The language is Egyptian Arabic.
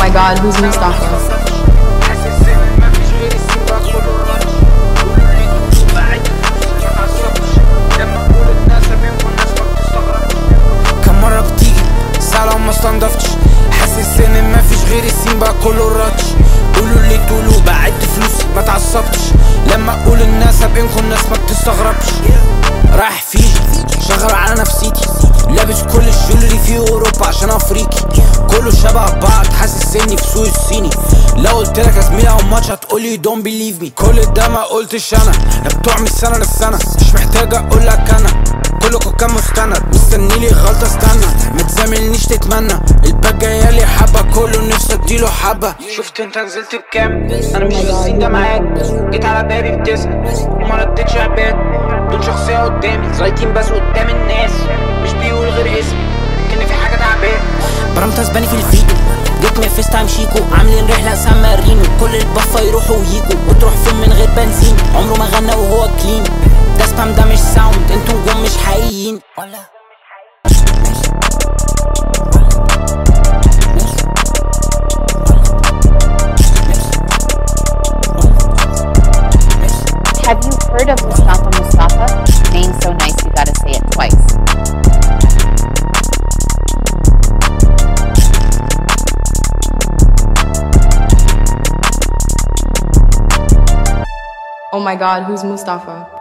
my god, who's Mustafa? حاسس ان مفيش غير السيبا كله رش قولوا لي تقولوا بعد فلوسي ما تعصبش لما اقول الناس منكم الناس ما بتستغربش كم مرة بتيجي ساعة ما استنضفتش حاسس ان مفيش غير السيمبا كله راتش قولوا اللي تقولوا بعد فلوسي ما تعصبتش لما اقول الناس بينكم الناس ما بتستغربش رايح فيجي شغال على نفسيتي لابس كل الجولري في اوروبا عشان افريقي كله شبه بعض حاسس اني في سوق الصيني لو قلت لك يا زميلي او ماتش هتقولي دون بليف مي كل ده ما قلتش انا يا بتوع من السنه للسنه مش محتاج اقول لك انا كلكم كان مستند مستني لي غلطه استنى ما تزاملنيش تتمنى الباك جايه لي حبه كله نفسي اديله حبه شفت انت نزلت بكام انا مش في الصين ده معاك جيت على بابي بتسال وما ردتش عباد دول شخصيه قدامي زايتين بس قدام الناس مش بيقول غير اسمي كان في حاجه تعبان برمت اسباني في الفيديو جيت من فيس تايم شيكو عاملين رحله سان مارينو كل البفه يروحوا ويجوا وتروح فين من غير بنزين عمره ما غنى وهو كلين ده سبام ده مش ساوند انتوا نجوم مش حقيقيين ولا Have you heard of Mustafa Mustafa? Name so nice you gotta say it twice. Oh my god, who's Mustafa?